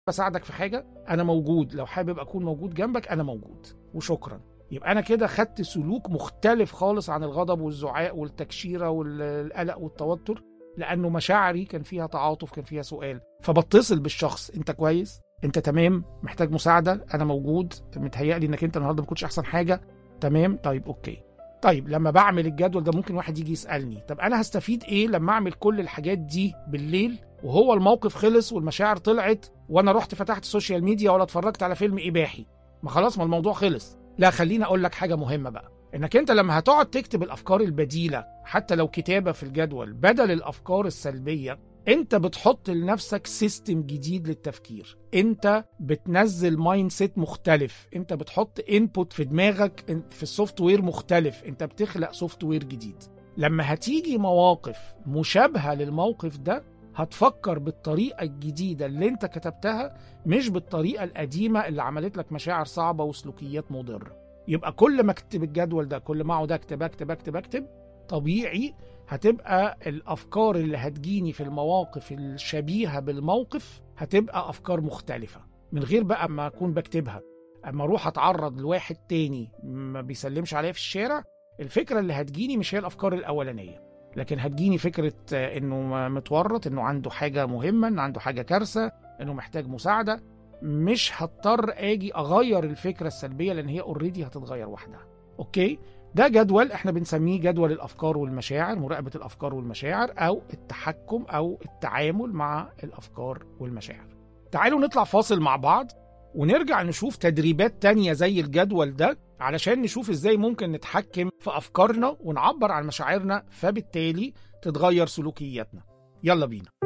اساعدك في حاجه انا موجود لو حابب اكون موجود جنبك انا موجود وشكرا يبقى انا كده خدت سلوك مختلف خالص عن الغضب والزعاق والتكشيره والقلق والتوتر لانه مشاعري كان فيها تعاطف كان فيها سؤال فبتصل بالشخص انت كويس انت تمام محتاج مساعده انا موجود متهيألي انك انت النهارده ما كنتش احسن حاجه تمام طيب اوكي طيب لما بعمل الجدول ده ممكن واحد يجي يسالني طب انا هستفيد ايه لما اعمل كل الحاجات دي بالليل وهو الموقف خلص والمشاعر طلعت وانا رحت فتحت السوشيال ميديا ولا اتفرجت على فيلم اباحي ما خلاص ما الموضوع خلص لا خليني اقول لك حاجه مهمه بقى انك انت لما هتقعد تكتب الافكار البديله حتى لو كتابه في الجدول بدل الافكار السلبيه انت بتحط لنفسك سيستم جديد للتفكير انت بتنزل مايند سيت مختلف انت بتحط انبوت في دماغك في السوفت وير مختلف انت بتخلق سوفت وير جديد لما هتيجي مواقف مشابهه للموقف ده هتفكر بالطريقة الجديدة اللي انت كتبتها مش بالطريقة القديمة اللي عملت لك مشاعر صعبة وسلوكيات مضرة يبقى كل ما اكتب الجدول ده كل ما اقعد اكتب اكتب اكتب اكتب طبيعي هتبقى الافكار اللي هتجيني في المواقف الشبيهه بالموقف هتبقى افكار مختلفه من غير بقى ما اكون بكتبها اما اروح اتعرض لواحد تاني ما بيسلمش عليا في الشارع الفكره اللي هتجيني مش هي الافكار الاولانيه لكن هتجيني فكره انه متورط انه عنده حاجه مهمه انه عنده حاجه كارثه انه محتاج مساعده مش هضطر اجي اغير الفكره السلبيه لان هي اوريدي هتتغير وحدها اوكي ده جدول احنا بنسميه جدول الافكار والمشاعر مراقبه الافكار والمشاعر او التحكم او التعامل مع الافكار والمشاعر تعالوا نطلع فاصل مع بعض ونرجع نشوف تدريبات تانية زي الجدول ده علشان نشوف ازاي ممكن نتحكم في افكارنا ونعبر عن مشاعرنا فبالتالي تتغير سلوكياتنا يلا بينا